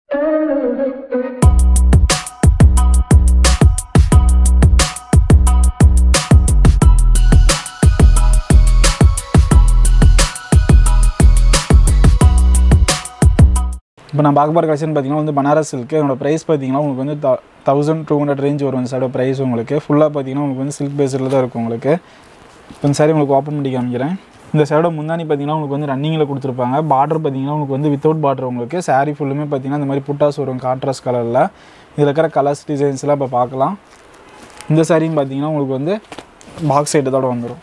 இப்போ நான் பார்க்க போகிற கலெக்ஷன் பார்த்தீங்கன்னா வந்து பனாரஸ் சில்க் என்னோட ப்ரைஸ் பார்த்தீங்கன்னா உங்களுக்கு வந்து தௌசண்ட் டூ ஹண்ட்ரட் ரேஞ்ச் வரும் இந்த சைடோட ப்ரைஸ் உங்களுக்கு ஃபுல்லாக பார்த்தீங்கன்னா உங்களுக்கு வந்து சில்க் பேஸில் தான் இருக்கும் உங்களுக்கு இப்போ இந்த சாரி உங்களுக்கு ஓப்பன் பண்ணி காமிக்கிறேன் இந்த சைடோட முந்தானி பார்த்தீங்கன்னா உங்களுக்கு வந்து ரன்னிங்கில் கொடுத்துருப்பாங்க பார்டர் பார்த்தீங்கன்னா உங்களுக்கு வந்து வித்தவுட் பார்டர் உங்களுக்கு சாரி ஃபுல்லுமே பார்த்தீங்கன்னா இந்த மாதிரி புட்டாஸ் வரும் கான்ட்ராஸ்ட் கலரில் இதில் இருக்கிற கலர்ஸ் டிசைன்ஸ்லாம் இப்போ பார்க்கலாம் இந்த சாரியும் பார்த்தீங்கன்னா உங்களுக்கு வந்து பாக்ஸ் ஐட்டத்தோட வந்துடும்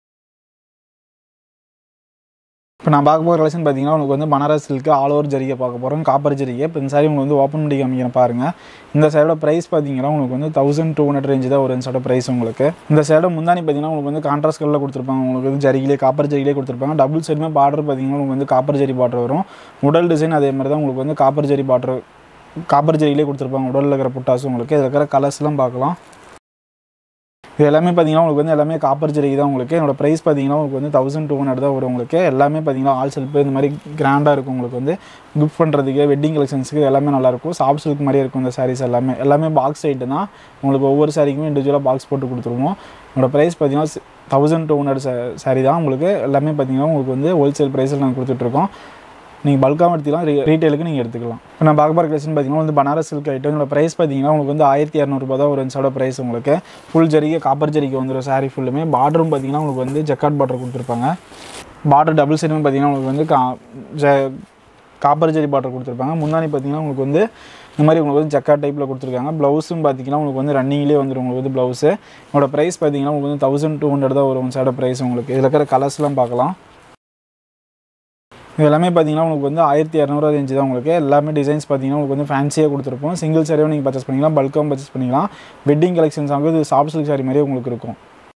இப்போ நான் பார்க்க போகிற கலெக்ஷன் பார்த்தீங்கன்னா உங்களுக்கு வந்து பனாரஸ் சில்க்கு ஆல் ஓவர் ஜரிகை பார்க்க போகிறோம் காப்பர் ஜரிகை இப்போ இந்த சாரி உங்களுக்கு வந்து ஓப்பன் பண்ணி காமிக்கிறேன் பாருங்கள் இந்த சைடோட ப்ரைஸ் பார்த்தீங்கன்னா உங்களுக்கு வந்து தௌசண்ட் டூ ஹண்ட்ரட் ரேஞ்சு தான் ஒரு இந்த சைடோட ப்ரைஸ் உங்களுக்கு இந்த சைடோட முந்தானி பார்த்தீங்கன்னா உங்களுக்கு வந்து கான்ட்ராஸ்ட் கலரில் கொடுத்துருப்பாங்க உங்களுக்கு வந்து ஜரிகிலே காப்பர் ஜரிகிலே கொடுத்துருப்பாங்க டபுள் சைடுமே பார்டர் பார்த்தீங்கன்னா உங்களுக்கு வந்து காப்பர் ஜரி பார்டர் வரும் உடல் டிசைன் அதே மாதிரி தான் உங்களுக்கு வந்து காப்பர் ஜரி பார்டர் காப்பர் ஜரிகிலே கொடுத்துருப்பாங்க உடலில் இருக்கிற புட்டாஸும் உங்களுக்கு இதில் இருக்கிற கலர்ஸ்லாம் பார்க்கலாம் இது எல்லாமே பார்த்தீங்கன்னா உங்களுக்கு வந்து எல்லாமே காப்பர் ஜெரிகை தான் உங்களுக்கு என்னோட ப்ரைஸ் பார்த்தீங்கன்னா உங்களுக்கு வந்து தௌசண்ட் டூ ஹண்ட்ரட் தான் வரும் உங்களுக்கு எல்லாமே பார்த்தீங்கன்னா ஆல் செல்ஃபு இந்த மாதிரி கிராண்டாக இருக்கும் உங்களுக்கு வந்து கிஃப்ட் பண்ணுறதுக்கு வெட்டிங் கலெக்ஷன்ஸுக்கு எல்லாமே நல்லாயிருக்கும் சாஃப்ட் சில்க் மாதிரியே இருக்கும் இந்த சாரீஸ் எல்லாமே எல்லாமே பாக்ஸ் ஐட்டு தான் உங்களுக்கு ஒவ்வொரு சாரிக்குமே இண்டிவிஜுவலாக பாக்ஸ் போட்டு கொடுத்துருவோம் என்னோட ப்ரைஸ் பார்த்தீங்கன்னா தௌசண்ட் டூ ஹண்ட்ரட் சாரி தான் உங்களுக்கு எல்லாமே பார்த்தீங்கன்னா உங்களுக்கு வந்து ஹோல்சேல் ப்ரைஸில் நாங்கள் கொடுத்துட்ருக்கோம் நீங்கள் பல்காக எடுத்துக்கலாம் ரீ ரீட்டெயிலுக்கு நீங்கள் எடுத்துக்கலாம் இப்போ நான் பார்க்க போகிற கலெக்ஷன் பார்த்தீங்கன்னா வந்து பனாரஸ் சில்க் ஐட்டம் இதோட ப்ரைஸ் பார்த்தீங்கன்னா உங்களுக்கு வந்து ஆயிரத்தி இரநூறுபா தான் ஒரு இன்ச்சோட ப்ரைஸ் உங்களுக்கு ஃபுல் ஜரிகை காப்பர் ஜரிகை வந்துடும் சாரீ ஃபுல்லுமே பார்டரும் பார்த்தீங்கன்னா உங்களுக்கு வந்து ஜக்காட் பார்டர் கொடுத்துருப்பாங்க பார்டர் டபுள் சைடுமே பார்த்தீங்கன்னா உங்களுக்கு வந்து கா ஜ காப்பர் ஜரி பார்டர் கொடுத்துருப்பாங்க முந்தானி பார்த்தீங்கன்னா உங்களுக்கு வந்து இந்த மாதிரி உங்களுக்கு வந்து ஜக்கா டைப்பில் கொடுத்துருக்காங்க ப்ளவுஸும் பார்த்தீங்கன்னா உங்களுக்கு வந்து ரன்னிங்லேயே வந்துடும் உங்களுக்கு வந்து ப்ளவுஸு என்னோட ப்ரைஸ் பார்த்தீங்கன்னா உங்களுக்கு வந்து தௌசண்ட் டூ ஹண்ட்ரட் தான் வரும் சைட ப்ரைஸ் உங்களுக்கு இதில் இருக்கிற கலர்ஸ்லாம் பார்க்கலாம் இது எல்லாமே பார்த்தீங்கன்னா உங்களுக்கு வந்து ஆயிரத்தி இரநூறுவா ரேஞ்சு தான் உங்களுக்கு எல்லாமே டிசைன்ஸ் பார்த்தீங்கன்னா உங்களுக்கு வந்து ஃபேன்சியாக கொடுத்துருப்போம் சிங்கிள் சாரியும் நீங்கள் பர்ச்சேஸ் பண்ணிக்கலாம் பல்காகவும் பர்ச்சேஸ் பண்ணிக்கலாம் வெட்டிங் கலெக்ஷன்ஸ் ஆகும் இது சாஃப்ட் சில்க் சாரி மாதிரியே உங்களுக்கு இருக்கும்